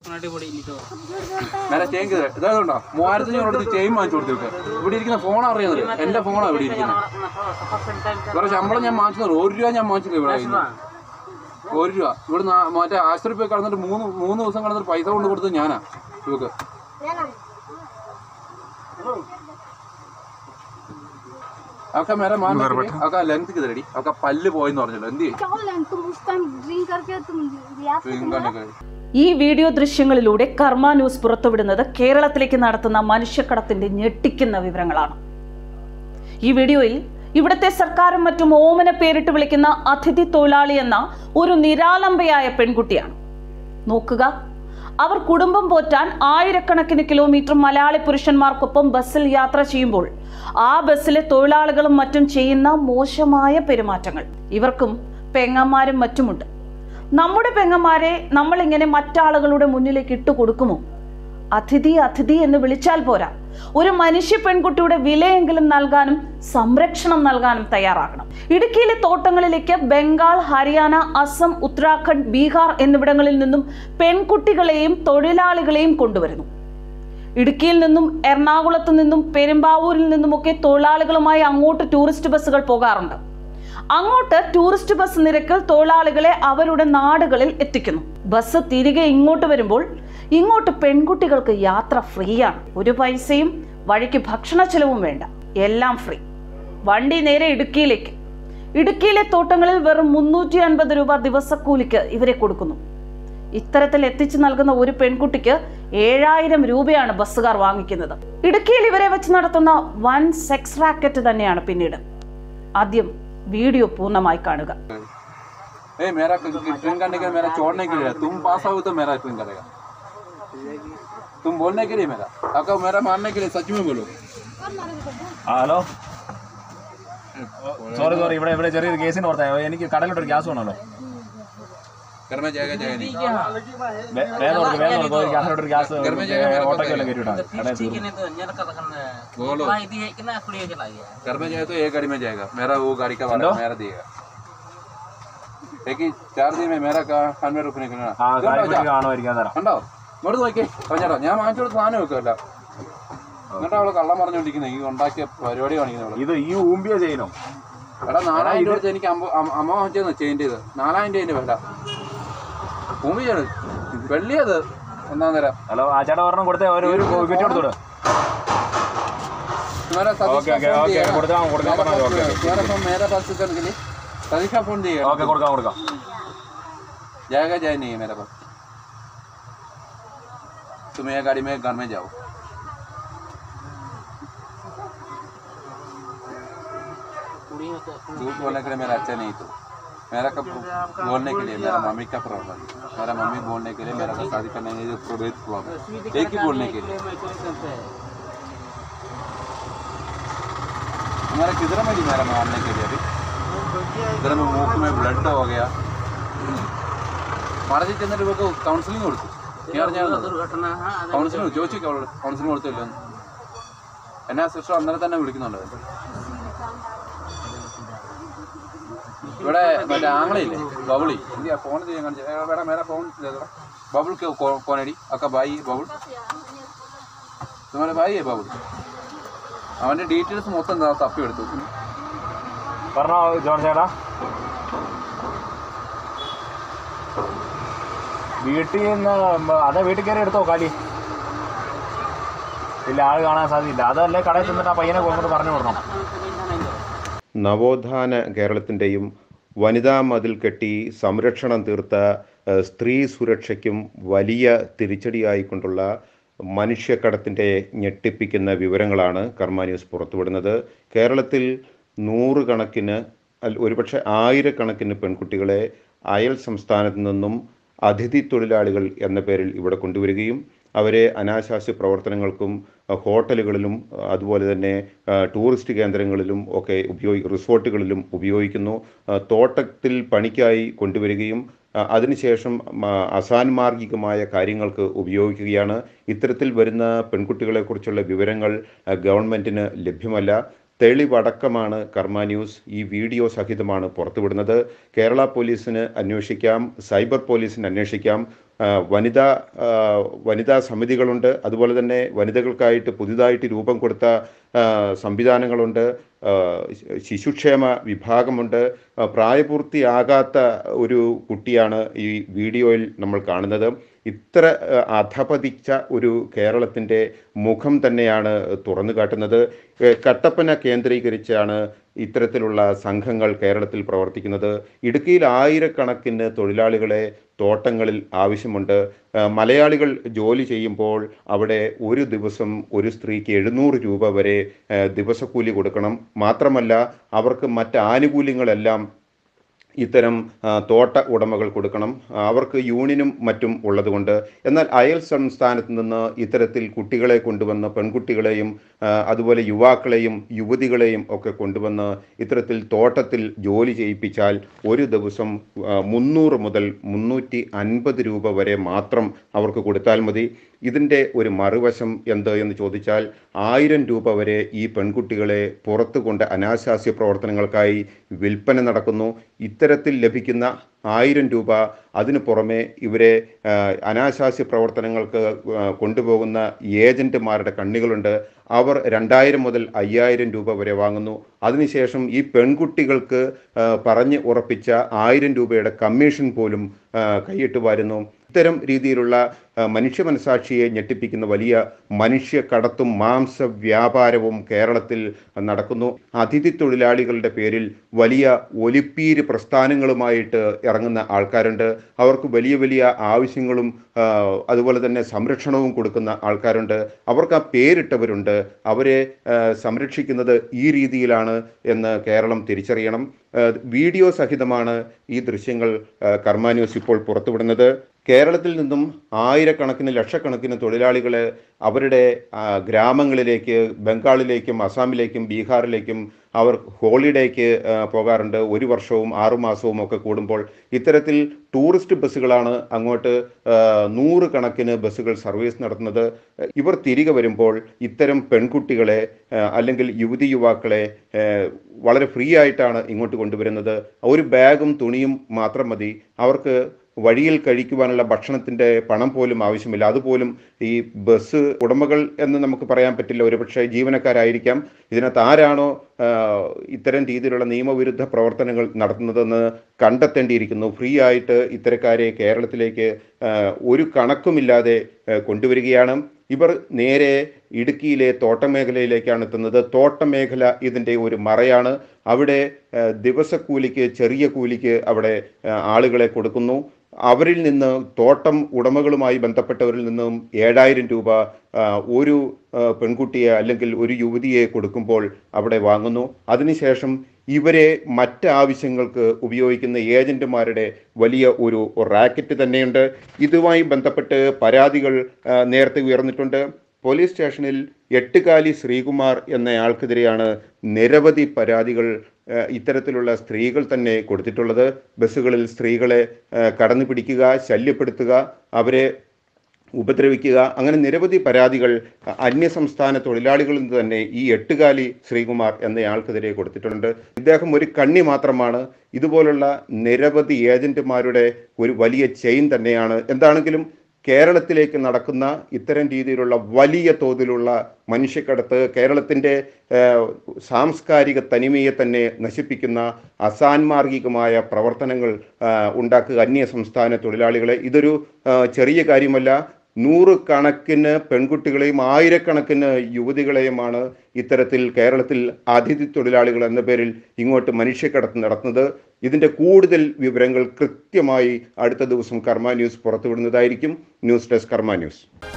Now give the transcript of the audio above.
അടിപൊളി ഇട്ടോ നേരെ ചെയിൻ കയറി ഇതായതുകൊണ്ടോ മൂവായിരത്തിന് കൊടുത്ത് ചെയിൻ വാങ്ങിച്ചു കൊടുത്തിട്ട് ഇവിടെ ഇരിക്കുന്ന ഫോൺ അറിയുന്നത് എന്റെ ഫോണാണ് ഇവിടെ ഇരിക്കുന്നത് വേറെ ശമ്പളം ഞാൻ വാങ്ങിച്ചത് ഒരു രൂപ ഞാൻ വാങ്ങിച്ചില്ല ഇവിടെ കയ്യിൽ നിന്ന്. ഒരു രൂപ ഇവിടെ മറ്റേ ആശുപത്രി പോയി കിടന്നിട്ട് മൂന്ന് മൂന്ന് ദിവസം കിടന്നിട്ട് പൈസ കൊണ്ട് കൊടുത്തത് ഞാനാ ഇവക്ക് അവക്ക മേരെ മാൻ അവക്ക ലെങ്ത് കിതറടി അവക്ക പല്ല് പോയെന്ന് പറഞ്ഞല്ലോ എന്ത് ചെയ്യും क्या बोला तुम उस टाइम ड्रिंक करके तुम रियाज से तुम ഇങ്ങനെയൊക്കെ. ഈ വീഡിയോ ദൃശ്യങ്ങളിലൂടെ കർമ്മ ന്യൂസ് പുറത്തുവിടുന്നത് കേരളത്തിലേക്ക് നടത്തുന്ന മനുഷ്യക്കടത്തിന്റെ ഞെട്ടിക്കുന്ന വിവരങ്ങളാണ് ഈ വീഡിയോയിൽ ഇവിടുത്തെ സർക്കാരും മറ്റും ഓമന പേരിട്ട് വിളിക്കുന്ന അതിഥി തൊഴിലാളി എന്ന ഒരു നിരാലംബയായ പെൺകുട്ടിയാണ് നോക്കുക അവർ കുടുംബം പോറ്റാൻ ആയിരക്കണക്കിന് കിലോമീറ്റർ മലയാളി പുരുഷന്മാർക്കൊപ്പം ബസ്സിൽ യാത്ര ചെയ്യുമ്പോൾ ആ ബസ്സിലെ തൊഴിലാളികളും മറ്റും ചെയ്യുന്ന മോശമായ പെരുമാറ്റങ്ങൾ ഇവർക്കും പെങ്ങന്മാരും മറ്റുമുണ്ട് നമ്മുടെ പെങ്ങന്മാരെ നമ്മളിങ്ങനെ മറ്റാളുകളുടെ മുന്നിലേക്ക് ഇട്ടു കൊടുക്കുമോ അതിഥി അതിഥി എന്ന് വിളിച്ചാൽ പോരാ ഒരു മനുഷ്യ പെൺകുട്ടിയുടെ വിലയെങ്കിലും നൽകാനും സംരക്ഷണം നൽകാനും തയ്യാറാകണം ഇടുക്കിയിലെ തോട്ടങ്ങളിലേക്ക് ബംഗാൾ ഹരിയാന അസം ഉത്തരാഖണ്ഡ് ബീഹാർ എന്നിവിടങ്ങളിൽ നിന്നും പെൺകുട്ടികളെയും തൊഴിലാളികളെയും കൊണ്ടുവരുന്നു ഇടുക്കിയിൽ നിന്നും എറണാകുളത്ത് നിന്നും പെരുമ്പാവൂരിൽ നിന്നുമൊക്കെ തൊഴിലാളികളുമായി അങ്ങോട്ട് ടൂറിസ്റ്റ് ബസ്സുകൾ പോകാറുണ്ട് അങ്ങോട്ട് ടൂറിസ്റ്റ് ബസ് നിരക്കിൽ തൊഴിലാളികളെ അവരുടെ നാടുകളിൽ എത്തിക്കുന്നു ബസ് തിരികെ ഇങ്ങോട്ട് വരുമ്പോൾ ഇങ്ങോട്ട് പെൺകുട്ടികൾക്ക് യാത്ര ഫ്രീ ആണ് ഒരു പൈസയും വഴിക്ക് ഭക്ഷണ ചെലവും വേണ്ട എല്ലാം ഫ്രീ വണ്ടി നേരെ ഇടുക്കിയിലേക്ക് ഇടുക്കിയിലെ തോട്ടങ്ങളിൽ വെറും മുന്നൂറ്റി അൻപത് രൂപ ദിവസക്കൂലിക്ക് ഇവരെ കൊടുക്കുന്നു ഇത്തരത്തിൽ എത്തിച്ചു നൽകുന്ന ഒരു പെൺകുട്ടിക്ക് ഏഴായിരം രൂപയാണ് ബസ്സുകാർ വാങ്ങിക്കുന്നത് ഇടുക്കിയിൽ ഇവരെ വെച്ച് നടത്തുന്ന വൻ സെക്സ് റാക്കറ്റ് തന്നെയാണ് പിന്നീട് ആദ്യം വീഡിയോ പൂർണ്ണമായി കാണുക ए मेरा ड्रिंक करने के लिए मेरा छोड़ने के लिए है। तुम पास आओ तो मेरा ड्रिंक करेगा तुम बोलने के लिए मेरा आपका मेरा मारने के लिए सच में बोलो ആ ഹലോ സോറി സോറി ഇവിടെ ഇവിടെ ചെറിയൊരു കേസിന് ഓർത്തായി എനിക്ക് കടലിലോട്ടൊരു ഗ്യാസ് വേണമല്ലോ घर में जाएगा जाएगा नहीं വേ- വേഗം കൊടുക്ക് വേഗം കൊടുക്ക് ഒരു ഗ്യാസിലോട്ടൊരു ഗ്യാസ് ഗർഭം ചെയ്യാൻ വേറെ ഓട്ടോയ്ക്ക് വല്ലതും കയറ്റി വിട്ടാൽ കടയിൽ തീർന്നു ini tuh nyala katakan बोलो wah ini kena kuliah aja lah ya घर में जाए तो एक गाड़ी में जाएगा मेरा वो गाड़ी का भाड़ा मेरा देगा देखिए चार दिन में मेरा का हंड्रेड रुपये निकलना ആ ഇതുണ്ടോ കാര്യപ്പെട്ട് ചാ? കാണുമായിരിക്കും തരാം കണ്ടോ ഇങ്ങോട്ട് നോക്കിയേ പറഞ്ഞോ ഞാൻ വാങ്ങിച്ചു കൊടുത്ത സാധനം വെക്കല്ല എന്നിട്ട് അവള് കള്ളം പറഞ്ഞോണ്ടിരിക്കുന്നത് ഈ ഉണ്ടാക്കിയ പരിപാടി കാണിക്കുന്നത് അവള് ഇത് ഈ ഊമ്പിയ ചെയ്യണം എടാ നാലായിരം രൂപ എനിക്ക് അമ്പ അമ്മ- അമ്മ വാങ്ങിച്ചെന്ന് ചേഞ്ച് ചെയ്ത് നാലായിരം രൂപ വില ഭൂമിയാണ് വെള്ളിയത് ഒന്നാം തരം ഹലോ ആ ചേട്ടാ ഒരെണ്ണം കൊടുത്തേ ഒരു ഒരു കിറ്റ് കൊടുത്തോട് तुम्हारा सतीश ओके, का ओके, फोन ओके, दिया കൊടുക്കാം, കൊടുക്കാം, मेरा ഓക്കെ, पास- ഓക്കെ. तुम्हारा फोन मेरा पास से करने के लिए सतीश का फोन दिया ഓക്കെ കൊടുക്കാം കൊടുക്കാം जाएगा जाए नहीं है मेरे पास तुम ये गाड़ी में घर में जाओ kuliah tuh झूठ बोलने के लिए मेरा अच्छा नहीं तो मेरा कब बोलने के लिए मेरा मम्मी का प्रॉब्लम मेरा मम्मी बोलने के लिए मेरा को शादी करने के लिए प्रोवेट प्रॉब्लम एक ही बोलने के लिए तुम्हारा किधर में मेरा मारने के लिए अभी इधर में मुंह में ब्लड हो गया മടത്തി ചെന്നിട്ട് ഇവർക്ക് കൗൺസിലിംഗ് കൊടുത്തു നീ അറിഞ്ഞായിരുന്നു दुर्घटना हाँ ada കൗൺസിലിംഗ് ചോദിച്ചു അവളോട് കൗൺസിലിംഗ് കൊടുത്തില്ലോ എന്നെ സിസ്റ്റർ അന്നേരം തന്നെ വിളിക്കുന്നുണ്ട് ഇവിടെ മറ്റേ ആംഗ്ലയില്ലേ ബബിളി എന്തിയാ ഫോൺ ചെയ്യാൻ കാണിച്ചു വേറെ മേരെ ഫോൺ ബബിൾ കോനടി ഒക്കെ ബായി ബബിൾ തുമാരെ ബായി ബബിൾ അവന്റെ ഡീറ്റെയിൽസ് മൊത്തം ദാ തപ്പി എടുത്തു പറഞ്ഞോ ജോൺ ചേട്ടാ വീട്ടിൽ നിന്ന് അതെ വീട്ടിൽ കയറി എടുത്തോ കാലി ഇല്ല ആൾ കാണാൻ സാധ്യതയില്ല അതല്ലേ കടയിൽ ചെന്നിട്ട് ആ പയ്യനെ കൊണ്ടിട്ട് പറഞ്ഞു വിടണം നവോത്ഥാന കേരളത്തിൻ്റെയും വനിതാ മതിൽ കെട്ടി സംരക്ഷണം തീർത്ത ഏഹ്, സ്ത്രീ സുരക്ഷയ്ക്കും വലിയ തിരിച്ചടിയായിക്കൊണ്ടുള്ള മനുഷ്യക്കടത്തിൻ്റെ ഞെട്ടിപ്പിക്കുന്ന വിവരങ്ങളാണ് കർമ്മ ന്യൂസ് പുറത്തുവിടുന്നത് കേരളത്തിൽ നൂറുകണക്കിന് അല്ല, ഒരുപക്ഷെ ആയിരക്കണക്കിന് പെൺകുട്ടികളെ അയൽ സംസ്ഥാനത്തു നിന്നും അതിഥി തൊഴിലാളികൾ എന്ന പേരിൽ ഇവിടെ കൊണ്ടുവരികയും അവരെ അനാശാസ്യ പ്രവർത്തനങ്ങൾക്കും അഹ് ഹോട്ടലുകളിലും അഹ് അതുപോലെ തന്നെ അഹ് ടൂറിസ്റ്റ് കേന്ദ്രങ്ങളിലും ഒക്കെ ഉപയോഗി റിസോർട്ടുകളിലും ഉപയോഗിക്കുന്നു അഹ് തോട്ടത്തിൽ പണിക്കായി കൊണ്ടുവരികയും അഹ് അതിനുശേഷം മ, അസാൻമാർഗികമായ കാര്യങ്ങൾക്ക് ഉപയോഗിക്കുകയാണ് ഇത്തരത്തിൽ വരുന്ന പെൺകുട്ടികളെക്കുറിച്ചുള്ള വിവരങ്ങൾ അഹ് ഗവൺമെൻറ്റിന് ലഭ്യമല്ല തെളിവടക്കമാണ് കർമ്മ ന്യൂസ് ഈ വീഡിയോ സഹിതമാണ് പുറത്തുവിടുന്നത് കേരള പോലീസിന് അന്വേഷിക്കാം സൈബർ പോലീസിന് അന്വേഷിക്കാം ആ, വനിതാ ആ, വനിതാ സമിതികളുണ്ട് അതുപോലെ തന്നെ വനിതകൾക്കായിട്ട് പുതിയതായിട്ട് രൂപം കൊടുത്ത ആ, സംവിധാനങ്ങളുണ്ട് ആ, ശി- ശിശുക്ഷേമ വിഭാഗമുണ്ട് ആ, പ്രായപൂർത്തിയാകാത്ത ഒരു കുട്ടിയാണ് ഈ വീഡിയോയിൽ നമ്മൾ കാണുന്നത് ഇത്ര ആ, അധപതിച്ച ഒരു കേരളത്തിൻ്റെ മുഖം തന്നെയാണ് തുറന്നു കാട്ടുന്നത് ഏ, കട്ടപ്പന കേന്ദ്രീകരിച്ചാണ് ഇത്തരത്തിലുള്ള സംഘങ്ങൾ കേരളത്തിൽ പ്രവർത്തിക്കുന്നത് ഇടുക്കിയിൽ ആയിരക്കണക്കിന് തൊഴിലാളികളെ തോട്ടങ്ങളിൽ ആവശ്യമുണ്ട് ആ, മലയാളികൾ ജോലി ചെയ്യുമ്പോൾ അവിടെ ഒരു ദിവസം ഒരു സ്ത്രീക്ക് എഴുന്നൂറ് രൂപ വരെ ആ, ദിവസക്കൂലി കൊടുക്കണം മാത്രമല്ല അവർക്ക് മറ്റ് ആനുകൂല്യങ്ങളെല്ലാം ഇത്തരം ആ, തോട്ട ഉടമകൾ കൊടുക്കണം ആ, അവർക്ക് യൂണിയനും മറ്റും ഉള്ളതുകൊണ്ട് എന്നാൽ അയൽ സംസ്ഥാനത്ത് നിന്ന് ഇത്തരത്തിൽ കുട്ടികളെ കൊണ്ടുവന്ന് പെൺകുട്ടികളെയും ആ, അതുപോലെ യുവാക്കളെയും യുവതികളെയും ഒക്കെ കൊണ്ടുവന്ന് ഇത്തരത്തിൽ തോട്ടത്തിൽ ജോലി ചെയ്യിപ്പിച്ചാൽ ഒരു ദിവസം ആ, മുന്നൂറ് മുതൽ മുന്നൂറ്റി അൻപത് രൂപ വരെ മാത്രം അവർക്ക് കൊടുത്താൽ മതി ഇതിൻ്റെ ഒരു മറുവശം എന്ത് എന്ന് ചോദിച്ചാൽ ആയിരം രൂപ വരെ ഈ പെൺകുട്ടികളെ പുറത്തു കൊണ്ട് അനാശാസ്യ പ്രവർത്തനങ്ങൾക്കായി വിൽപ്പന നടക്കുന്നു ഇത്തരത്തിൽ ലഭിക്കുന്ന ആയിരം രൂപ അതിനു പുറമെ ഇവരെ ആ, അനാശാസ്യ പ്രവർത്തനങ്ങൾക്ക് ആ, കൊണ്ടുപോകുന്ന ഏജന്റുമാരുടെ കണ്ണികളുണ്ട് അവർ രണ്ടായിരം മുതൽ അയ്യായിരം രൂപ വരെ വാങ്ങുന്നു അതിനുശേഷം ഈ പെൺകുട്ടികൾക്ക് ആ, പറഞ്ഞ് ഉറപ്പിച്ച ആയിരം രൂപയുടെ കമ്മീഷൻ പോലും ആ, കൈയിട്ട് വാരുന്നു ഇത്തരം രീതിയിലുള്ള ആ, മനുഷ്യ മനസാക്ഷിയെ ഞെട്ടിപ്പിക്കുന്ന വലിയ മനുഷ്യ കടത്തും മാംസ വ്യാപാരവും കേരളത്തിൽ നടക്കുന്നു അതിഥി തൊഴിലാളികളുടെ പേരിൽ വലിയ ഒലിപ്പീര് പ്രസ്ഥാനങ്ങളുമായിട്ട് ഇറങ്ങുന്ന ആൾക്കാരുണ്ട് അവർക്ക് വലിയ വലിയ ആവശ്യങ്ങളും ആ, അതുപോലെ തന്നെ സംരക്ഷണവും കൊടുക്കുന്ന ആൾക്കാരുണ്ട് അവർക്ക് ആ പേരിട്ടവരുണ്ട് അവരെ ആ, സംരക്ഷിക്കുന്നത് ഈ രീതിയിലാണ് എന്ന് കേരളം തിരിച്ചറിയണം ആ, വീഡിയോ സഹിതമാണ് ഈ ദൃശ്യങ്ങൾ ആ, കർമ്മ ന്യൂസ് ഇപ്പോൾ പുറത്തുവിടുന്നത് കേരളത്തിൽ നിന്നും ആയിരക്കണക്കിന് ലക്ഷക്കണക്കിന് തൊഴിലാളികളെ അവരുടെ ആ, ഗ്രാമങ്ങളിലേക്ക് ബംഗാളിലേക്കും അസാമിലേക്കും ബീഹാറിലേക്കും അവർ ഹോളിഡേക്ക് ആ, പോകാറുണ്ട് ഒരു വർഷവും ആറുമാസവും ഒക്കെ കൂടുമ്പോൾ ഇത്തരത്തിൽ ടൂറിസ്റ്റ് ബസ്സുകളാണ് അങ്ങോട്ട് ആ, നൂറുകണക്കിന് ബസ്സുകൾ സർവീസ് നടത്തുന്നത് ഇവർ തിരികെ വരുമ്പോൾ ഇത്തരം പെൺകുട്ടികളെ ആ, അല്ലെങ്കിൽ യുവതി യുവാക്കളെ ആ, വളരെ ഫ്രീ ആയിട്ടാണ് ഇങ്ങോട്ട് കൊണ്ടുവരുന്നത് ഒരു ബാഗും തുണിയും മാത്രം മതി അവർക്ക് വഴിയിൽ കഴിക്കുവാനുള്ള ഭക്ഷണത്തിൻ്റെ പണം പോലും ആവശ്യമില്ല അതുപോലും ഈ ബസ് ഉടമകൾ എന്ന് നമുക്ക് പറയാൻ പറ്റില്ല ഒരുപക്ഷെ ജീവനക്കാരായിരിക്കാം ഇതിനകത്ത് ആരാണോ ആ, ഇത്തരം രീതിയിലുള്ള നിയമവിരുദ്ധ പ്രവർത്തനങ്ങൾ നടത്തുന്നതെന്ന് കണ്ടെത്തേണ്ടിയിരിക്കുന്നു ഫ്രീ ആയിട്ട് ഇത്തരക്കാരെ കേരളത്തിലേക്ക് ആ, ഒരു കണക്കുമില്ലാതെ ആ, കൊണ്ടുവരികയാണ് ഇവർ നേരെ ഇടുക്കിയിലെ തോട്ടമേഖലയിലേക്കാണ് എത്തുന്നത് തോട്ടമേഖല ഇതിൻ്റെ ഒരു മറയാണ് അവിടെ ആ, ദിവസക്കൂലിക്ക് ചെറിയ കൂലിക്ക് അവിടെ ആ, ആളുകളെ കൊടുക്കുന്നു അവരിൽ നിന്ന് തോട്ടം ഉടമകളുമായി ബന്ധപ്പെട്ടവരിൽ നിന്നും ഏഴായിരം രൂപ ആ, ഒരു ആ, പെൺകുട്ടിയെ അല്ലെങ്കിൽ ഒരു യുവതിയെ കൊടുക്കുമ്പോൾ അവിടെ വാങ്ങുന്നു അതിനുശേഷം ഇവരെ മറ്റ് ആവശ്യങ്ങൾക്ക് ഉപയോഗിക്കുന്ന ഏജന്റുമാരുടെ വലിയ ഒരു റാക്കറ്റ് തന്നെയുണ്ട് ഇതുമായി ബന്ധപ്പെട്ട് പരാതികൾ ആ, നേരത്തെ ഉയർന്നിട്ടുണ്ട് പോലീസ് സ്റ്റേഷനിൽ എട്ടുകാലി ശ്രീകുമാർ എന്നയാൾക്കെതിരെയാണ് നിരവധി പരാതികൾ ആ, ഇത്തരത്തിലുള്ള സ്ത്രീകൾ തന്നെ കൊടുത്തിട്ടുള്ളത് ബസ്സുകളിൽ സ്ത്രീകളെ ആ, കടന്നു പിടിക്കുക ശല്യപ്പെടുത്തുക അവരെ ഉപദ്രവിക്കുക അങ്ങനെ നിരവധി പരാതികൾ അ- അന്യസംസ്ഥാന തൊഴിലാളികളിൽ നിന്ന് തന്നെ ഈ എട്ടുകാലി ശ്രീകുമാർ എന്നയാൾക്കെതിരെ കൊടുത്തിട്ടുണ്ട് ഇദ്ദേഹം ഒരു കണ്ണി മാത്രമാണ് ഇതുപോലുള്ള നിരവധി ഏജന്റുമാരുടെ ഒരു വലിയ ചെയിൻ തന്നെയാണ് എന്താണെങ്കിലും കേരളത്തിലേക്ക് നടക്കുന്ന ഇത്തരം രീതിയിലുള്ള വലിയ തോതിലുള്ള മനുഷ്യക്കടത്ത് കേരളത്തിൻ്റെ ഏഹ്, സാംസ്കാരിക തനിമയെ തന്നെ നശിപ്പിക്കുന്ന അസാൻമാർഗികമായ പ്രവർത്തനങ്ങൾ ആ, ഉണ്ടാക്കുക അന്യ സംസ്ഥാന തൊഴിലാളികളെ ഇതൊരു ആ, ചെറിയ കാര്യമല്ല നൂറ് കണക്കിന് പെൺകുട്ടികളെയും ആയിരക്കണക്കിന് യുവതികളെയുമാണ് ഇത്തരത്തിൽ കേരളത്തിൽ അതിഥി തൊഴിലാളികൾ എന്ന പേരിൽ ഇങ്ങോട്ട് മനുഷ്യക്കടത്ത് നടത്തുന്നത് ഇതിൻ്റെ കൂടുതൽ വിവരങ്ങൾ കൃത്യമായി അടുത്ത ദിവസം കർമ്മ ന്യൂസ് പുറത്തുവിടുന്നതായിരിക്കും ന്യൂസ് ഡെസ്ക് കർമ്മ ന്യൂസ്